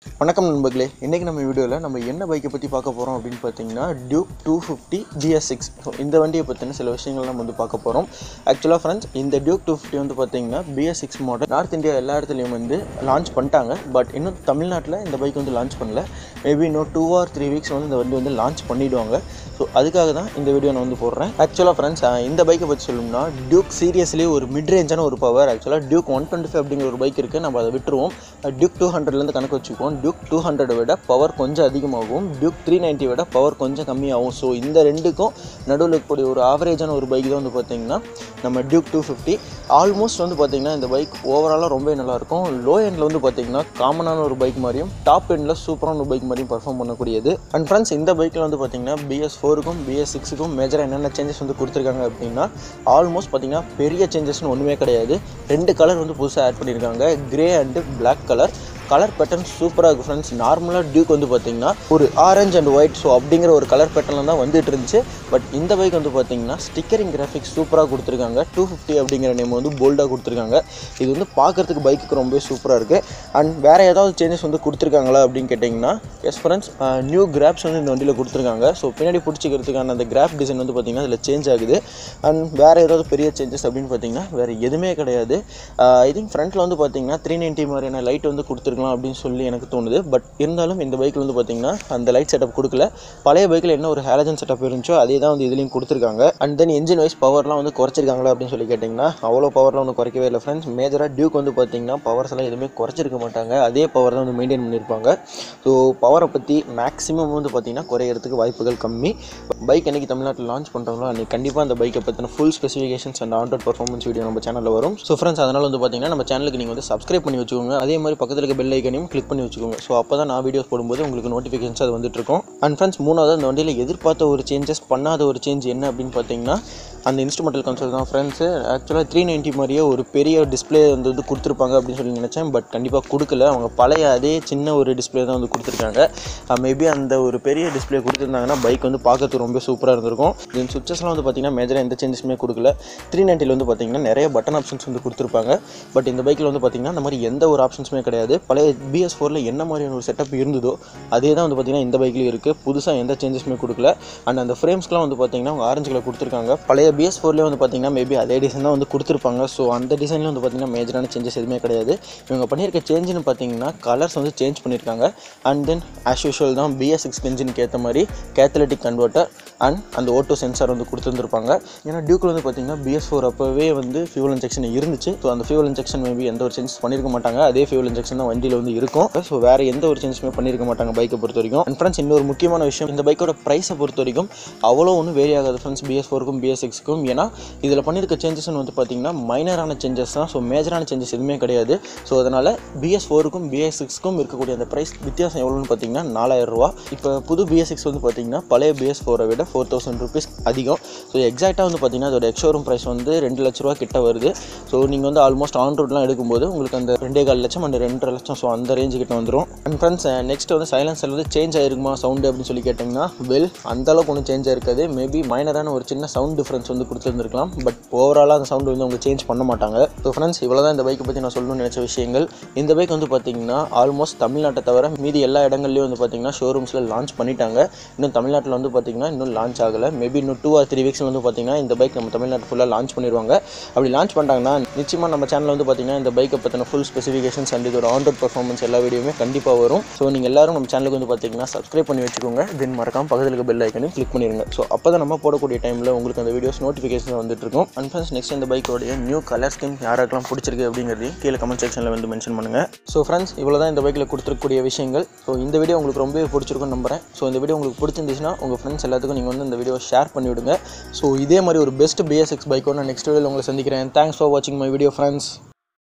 வணக்கம் நண்பர்களே இன்றைக்கி நம்ம வீடியோவில் நம்ம என்ன பைக்கை பற்றி பார்க்க போகிறோம் அப்படின்னு பார்த்தீங்கன்னா Duke two fifty GS six so இந்த வண்டியை பற்றின சில விஷயங்கள் நம்ம வந்து பார்க்க போகிறோம் ஆக்சுவலாக ஃப்ரெண்ட்ஸ் இந்த டியூக் டூ ஃபிஃப்டி வந்து பார்த்தீங்கன்னா BS six model north India எல்லா இடத்துலையும் வந்து லான்ச் பண்ணிட்டாங்க பட் இன்னும் தமிழ்நாட்டில் இந்த பைக் வந்து லான்ச் பண்ணல மேபி இன்னும் டூ ஆர் த்ரீ வீக்ஸ் வந்து இந்த வண்டி வந்து லான்ச் பண்ணிவிடுவாங்க ஸோ அதுக்காக தான் இந்த வீடியோ நான் வந்து போடுறேன் ஆக்சுவலாக ஃப்ரெண்ட்ஸ் இந்த பைக்கை பற்றி சொல்லணும்னா டியூக் சீரியஸ்லி ஒரு மிட் ரேஞ்சான ஒரு பவர் ஆக்சுவலாக டியூக் ஒன் டுவெண்ட்டி ஃபைவ் அப்படிங்கிற ஒரு பைக் இருக்குது நம்ம அதை விட்டுருவோம் டியூக் டூ ஹண்ட்ரட்லேருந்து கணக்கு வச்சுக்குவோம் டியூக் டூ ஹண்ட்ரடை விட பவர் கொஞ்சம் அதிகமாகும் டியூக் த்ரீ நைன்ட்டி விட பவர் கொஞ்சம் கம்மியாகும் ஸோ இந்த ரெண்டுக்கும் நடுவில் இருக்கக்கூடிய ஒரு ஆவரேஜான ஒரு பைக் தான் வந்து பார்த்தீங்கன்னா நம்ம டியூக் டூ ஃபிஃப்டி ஆல்மோஸ்ட் வந்து பார்த்தீங்கன்னா இந்த பைக் ஓவராலாக ரொம்ப நல்லாயிருக்கும் லோ எண்டில் வந்து பார்த்தீங்கன்னா காமனான ஒரு பைக் மாதிரியும் டாப் எண்டில் சூப்பரான ஒரு பைக் மாதிரியும் பர்ஃபார்ம் பண்ணக்கூடியது அண்ட் ஃப்ரெண்ட்ஸ் இந்த பைக்கில் வந்து பார்த்தீங்கன்னா பிஎஸ் ஃபோருக்கும் பிஎஸ் சிக்ஸுக்கும் மேஜராக என்னென்ன சேஞ்சஸ் வந்து கொடுத்துருக்காங்க அப்படின்னா ஆல்மோஸ்ட் பார்த்தீங்கன்னா பெரிய சேஞ்சஸ்னு ஒன்றுமே கிடையாது ரெண்டு கலர் வந்து புதுசாக ஆட் பண்ணியிருக்காங்க grey and Black colour colour pattern சூப்பராக இருக்குது ஃப்ரெண்ட்ஸ் நார்மலாக டியூக் வந்து பார்த்தீங்கன்னா ஒரு ஆரஞ்ச் அண்ட் ஒயிட் ஸோ அப்படிங்கிற ஒரு கலர் பேட்டர்னில் தான் வந்துட்டு இருந்துச்சு பட் இந்த பைக் வந்து பார்த்தீங்கன்னா ஸ்டிக்கரிங் கிராஃபிக்ஸ் சூப்பராக கொடுத்துருக்காங்க டூ ஃபிஃப்டி அப்படிங்கிற நேம் வந்து போல்டாக கொடுத்துருக்காங்க இது வந்து பார்க்குறதுக்கு பைக்குக்கு ரொம்பவே சூப்பராக இருக்குது அண்ட் வேறு ஏதாவது சேஞ்சஸ் வந்து கொடுத்துருக்காங்களா அப்படின்னு கேட்டிங்கன்னா எஸ் ஃப்ரெண்ட்ஸ் நியூ கிராப்ஸ் வந்து இந்த வண்டியில் கொடுத்துருக்காங்க ஸோ பின்னாடி பிடிச்சிக்கிறதுக்கான அந்த கிராஃப் டிசைன் வந்து பார்த்தீங்கன்னா அதில் சேஞ்ச் ஆகுது அண்ட் வேறு ஏதாவது பெரிய சேஞ்சஸ் அப்படின்னு பார்த்தீங்கன்னா வேறு எதுவுமே கிடையாது ஐ திங்க் ஃப்ரண்ட்டில் வந்து பார்த்தீங்கன்னா த்ரீ நைன்ட்டி மாதிரியான லைட் வந்து கொடுத்துருக்கலாம் அப்படின்னு சொல்லி எனக்கு தோணுது பட் இருந்தாலும் இந்த பைக்கில் வந்து பார்த்தீங்கன்னா அந்த லைட் செட்டப் கொடுக்கல பழைய பைக்கில் என்ன ஒரு ஹேலஜன் செட்டப் இருந்துச்சோ அதே தான் வந்து இதுலேயும் கொடுத்துருக்காங்க அண்ட் தென் இன்ஜின் வைஸ் பவர்லாம் வந்து குறைச்சிருக்காங்களா அப்படின்னு சொல்லி கேட்டிங்கன்னா அவ்வளோ பவர்லாம் வந்து குறைக்கவே இல்லை ஃப்ரெண்ட்ஸ் மேஜராக டியூக் வந்து பார்த்தீங்கன்னா பவர்ஸ் எல்லாம் எதுவுமே குறைச்சிருக்க மாட்டாங்க அதே பவர் தான் வந்து மெயின்டைன் பண்ணியிருப்பாங்க ஸோ பவரை பற்றி மேக்ஸிமம் வந்து பார்த்தீங்கன்னா குறையிறதுக்கு வாய்ப்புகள் கம்மி பைக் என்னைக்கு தமிழ்நாட்டில் லான்ச் பண்ணுறாங்களோ அன்றைக்கி கண்டிப்பாக அந்த பைக்கை பற்றின full specifications and Android performance video நம்ம சேனலில் வரும் ஸோ ஃப்ரெண்ட்ஸ் அதனால் வந்து பார்த்தீங்கன்னா நம்ம சேனலுக்கு நீங்கள் வந்து சப்ஸ்கிரைப் பண்ணி வச்சுக்கோங்க அதே மாதிரி பக்கத்தில் இருக்க பெல் ஐக்கனையும் கிளிக் பண்ணி வச்சுக்கோங்க ஸோ அப்போ தான் நான் வீடியோஸ் போடும்போது உங்களுக்கு நோட்டிஃபிகேஷன்ஸ் அது வந்துட்டு இருக்கும் அண்ட் ஃப்ரெண்ட்ஸ் மூணாவது அந்த வண்டியில் எதிர்பார்த்த ஒரு சேஞ்சஸ் பண்ணாத ஒரு சேஞ்ச் என்ன அப்படின்னு பார்த்தீங்கன்னா அந்த இன்ஸ்ட்ருமெண்டல் கன்சோல் தான் ஃப்ரெண்ட்ஸு ஆக்சுவலாக த்ரீ நைன்ட்டி மாதிரியே ஒரு பெரிய டிஸ்பிளே வந்து வந்து கொடுத்துருப்பாங்க அப்படின்னு சொல்லி நினச்சேன் பட் கண்டிப்பாக கொடுக்கல அவங்க பழைய அதே சின்ன ஒரு டிஸ்பிளே தான் வந்து கொடுத்துருக்காங்க மேபி அந்த ஒரு பெரிய டிஸ்பிளே கொடுத்துருந்தாங்கன்னா பைக் வந்து பார்க்கறதுக்கு ரொம்ப சூப்பராக இருந்திருக்கும் தென் சுவிச்சஸ்லாம் வந்து பார்த்தீங்கன்னா மேஜராக எந்த சேஞ்சஸுமே கொடுக்கல த்ரீ நைன்ட்டியில் வந்து பார்த்தீங்கன்னா நிறைய பட்டன் ஆப்ஷன்ஸ் வந்து கொடுத்துருப்பாங்க பட் இந்த பைக்கில் வந்து பார்த்தீங்கன்னா அந்த மாதிரி எந்த ஒரு ஆப்ஷன்ஸுமே கிடையாது பழைய பிஎஸ் ஃபோரில் என்ன மாதிரியான ஒரு செட்டப் இருந்ததோ அதே தான் வந்து பார்த்தீங்கன்னா இந்த பைக்லேயும் இருக்குது புதுசாக எந்த சேஞ்சஸுமே கொடுக்கல அண்ட் அந்த ஃப்ரேம்ஸ்க்குலாம் வந்து பார்த்தீங்கன்னா அவங்க ஆரஞ்சு கலர் கொடுத்துருக்காங்க பழைய பிஎஸ் ஃபோர்லேயே வந்து பார்த்தீங்கன்னா மேபி அதே டிசைன் தான் வந்து கொடுத்துருப்பாங்க ஸோ அந்த டிசைன்லேயும் வந்து பார்த்தீங்கன்னா மேஜரான சேஞ்சஸ் எதுவுமே கிடையாது இவங்க பண்ணியிருக்க சேஞ்சுன்னு பார்த்தீங்கன்னா கலர்ஸ் வந்து சேஞ்ச் பண்ணியிருக்காங்க அண்ட் தென் ஆஸ் யூஷுவல் தான் பிஎஸ் சிக்ஸ் இன்ஜினுக்கு ஏற்ற மாதிரி கேத்தலட்டிக் கன்வெர்ட்டர் அண்ட் அந்த ஓட்டோ சென்சார் வந்து கொடுத்துருந்துருப்பாங்க ஏன்னா டியூக்கில் வந்து பார்த்தீங்கன்னா பிஎஸ் ஃபோர் அப்போவே வந்து ஃபியூல் இன்ஜெக்ஷன் இருந்துச்சு ஸோ அந்த ஃபியூல் இன்ஜெக்ஷன் மேபி எந்த ஒரு சேஞ்சஸ் பண்ணியிருக்க மாட்டாங்க அதே ஃபியூல் இன்ஜெக்ஷன் தான் வண்டியில் வந்து இருக்கும் ஸோ வேறு எந்த ஒரு சேஞ்சஸுமே பண்ணியிருக்க மாட்டாங்க பைக்கை பொறுத்த வரைக்கும் அண்ட் ஃப்ரெண்ட்ஸ் இன்னொரு முக்கியமான விஷயம் இந்த பைக்கோட ப்ரைஸை பொறுத்த வரைக்கும் அவ்வளோ ஒன்றும் வேரி ஆகாது ஃப்ரெண்ட்ஸ் பிஎஸ் ஃபோருக்கும் பிஎஸ் சிக்ஸ்க்கும் ஏன்னா இதில் பண்ணியிருக்க சேஞ்சஸ்னு வந்து பார்த்தீங்கன்னா மைனரான சேஞ்சஸ் தான் ஸோ மேஜரான சேஞ்சஸ் எதுவுமே கிடையாது ஸோ அதனால் பிஎஸ் ஃபோருக்கும் பிஎஸ் சிக்ஸ்க்கும் இருக்கக்கூடிய அந்த ப்ரைஸ் வித்தியாசம் எவ்வளோன்னு பார்த்தீங்கன்னா நாலாயிரம் ரூபா இப்போ புது பிஎஸ் சிக்ஸ் வந்து பார்த்தீங்கன்னா பழைய பிஎஸ் ஃபோரை விட ஃபோர் தௌசண்ட் ருபீஸ் அதிகம் ஸோ எக்ஸாக்டாக வந்து பார்த்தீங்கன்னா அதோட எக்ஷோரூம் ப்ரைஸ் வந்து ரெண்டு லட்ச ரூபா கிட்ட வருது ஸோ நீங்கள் வந்து ஆல்மோஸ்ட் ஆன் ரோட்லாம் எடுக்கும்போது உங்களுக்கு அந்த ரெண்டே கால் லட்சம் அண்ட் ரெண்டரை லட்சம் ஸோ அந்த ரேஞ்சு கிட்ட வந்துடும் அண்ட் ஃப்ரெண்ட்ஸ் நெக்ஸ்ட் வந்து சைலன்சர் வந்து சேஞ்ச் ஆயிருக்குமா சவுண்டு அப்படின்னு சொல்லி கேட்டிங்கன்னா வெல் அந்த அளவுக்கு ஒன்றும் சேஞ்ச் ஆயிருக்காது மேபி மைனரான ஒரு சின்ன சவுண்ட் டிஃப்ரென்ஸ் வந்து கொடுத்துருந்துருக்கலாம் பட் ஓவராலாக அந்த சவுண்டு வந்து அவங்க சேஞ்ச் பண்ண மாட்டாங்க ஸோ ஃப்ரெண்ட்ஸ் இவ்வளோ தான் இந்த பைக்கை பற்றி நான் சொல்லணும்னு நினச்ச விஷயங்கள் இந்த பைக் வந்து பார்த்தீங்கன்னா ஆல்மோஸ்ட் தமிழ்நாட்டை தவிர மீதி எல்லா இடங்கள்லையும் வந்து பார்த்தீங்கன்னா ஷோரூம்ஸில் லான்ச் பண்ணிட்டாங்க இன்னும் தமிழ்நாட்டில் வந்து பார்த்தீங்கன்னா இன்னும் லான்ச் ஆகலை மேபி இன்னும் டூ ஆர் த்ரீ வீக்ஸில் வந்து பார்த்தீங்கன்னா இந்த பைக் நம்ம தமிழ்நாட்டு ஃபுல்லாக லான்ச் பண்ணிடுவாங்க அப்படி லான்ச் பண்ணிட்டாங்கன்னா நிச்சயமாக நம்ம சேனலில் வந்து பார்த்தீங்கன்னா இந்த பைக்கை பற்றின ஃபுல் ஸ்பெசிஃபிகேஷன்ஸ் அண்ட் இதோட ஆண்ட்ராய்ட் பர்ஃபார்மன்ஸ் எல்லா வீடியோவுமே கண்டிப்பாக வரும் ஸோ நீங்கள் எல்லாரும் நம்ம சேனலுக்கு வந்து பார்த்தீங்கன்னா சப்ஸ்கிரைப் பண்ணி வச்சுக்கோங்க தென் மறக்காம பக்கத்தில் இருக்க பெல் ஐக்கனையும் கிளிக் பண்ணிடுங்க ஸோ அப்போ தான் நம்ம போடக்கூடிய டைமில் உங்களுக்கு அந்த வீடியோஸ் நோட்டிஃபிகேஷன் வந்துட்டு இருக்கும் அண்ட் ஃப்ரெண்ட்ஸ் நெக்ஸ்ட் இந்த பைக்கோடைய நியூ கலர் ஸ்கீம் யாருக்கெல்லாம் பிடிச்சிருக்கு அப்படிங்கிறதையும் கீழே கமெண்ட் செக்ஷனில் வந்து மென்ஷன் பண்ணுங்கள் ஸோ ஃப்ரெண்ட்ஸ் இவ்வளோ தான் இந்த பைக்கில் கொடுத்துருக்கக்கூடிய விஷயங்கள் ஸோ இந்த வீடியோ உங்களுக்கு ரொம்பவே பிடிச்சிருக்கும்னு நம்புறேன் ஸோ இந்த வீடியோ உங்களுக்கு பிடிச்சிருந்துச்சுன்னா உங்கள் ஃப்ரெண்ட்ஸ் எல்லாத்துக்கும் நீங்கள் வந்து இந்த வீடியோ ஷேர் பண்ணி விடுங்க ஸோ இதே மாதிரி ஒரு பெஸ்ட் பிஎஸ்எக்ஸ் பைக்கோட நெக்ஸ்ட் வீடியோவில் உங்களை சந்திக்கிறேன் தேங்க்ஸ் ஃபார் வாட்சிங் மை வீடியோ ஃப்ரெண்ட்ஸ்